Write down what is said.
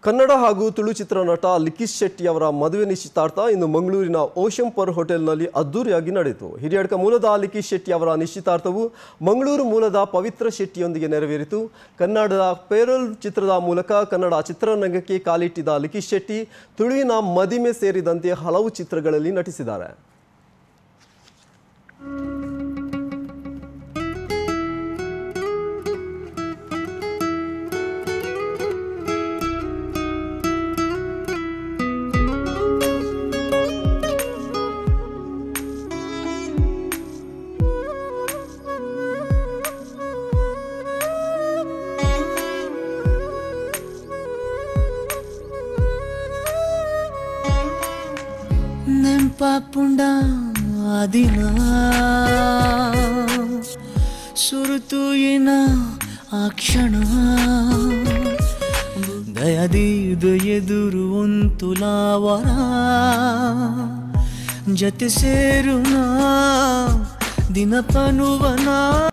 ಕನ್ನಡ ಹಾಗೂ ತುಳು ಚಿತ್ರನಟ ಲಿಖಿತ್ ಶೆಟ್ಟಿ ಅವರ ಮದುವೆ ನಿಶ್ಚಿತಾರ್ಥ ಇಂದು ಮಂಗಳೂರಿನ ಓಷನ್ ಪರ್ ಹೋಟೆಲ್ನಲ್ಲಿ ಅದ್ದೂರಿಯಾಗಿ ನಡೆಯಿತು ಹಿರಿಯಡ್ಕ ಮೂಲದ ಲಿಖಿತ್ ಶೆಟ್ಟಿ ಅವರ ನಿಶ್ಚಿತಾರ್ಥವು ಮಂಗಳೂರು ಮೂಲದ ಪವಿತ್ರ ಶೆಟ್ಟಿಯೊಂದಿಗೆ ನೆರವೇರಿತು ಕನ್ನಡದ ಪೇರೋಲ್ ಚಿತ್ರದ ಮೂಲಕ ಕನ್ನಡ ಚಿತ್ರರಂಗಕ್ಕೆ ಕಾಲಿಟ್ಟಿದ್ದ ಲಿಖಿತ್ ಶೆಟ್ಟಿ ತುಳುವಿನ ಮದಿಮೆ ಸೇರಿದಂತೆ ಹಲವು ಚಿತ್ರಗಳಲ್ಲಿ ನಟಿಸಿದ್ದಾರೆ ನೆಂಪಾಪುಂಡ ದಿನ ಸುರುತುಯಿನ ಆ ಕ್ಷಣ ದಯದೀದು ಎದುರು ಒಂತುಲಾವರ ಜತೆ ಸೇರುನ ದಿನಪನುವನ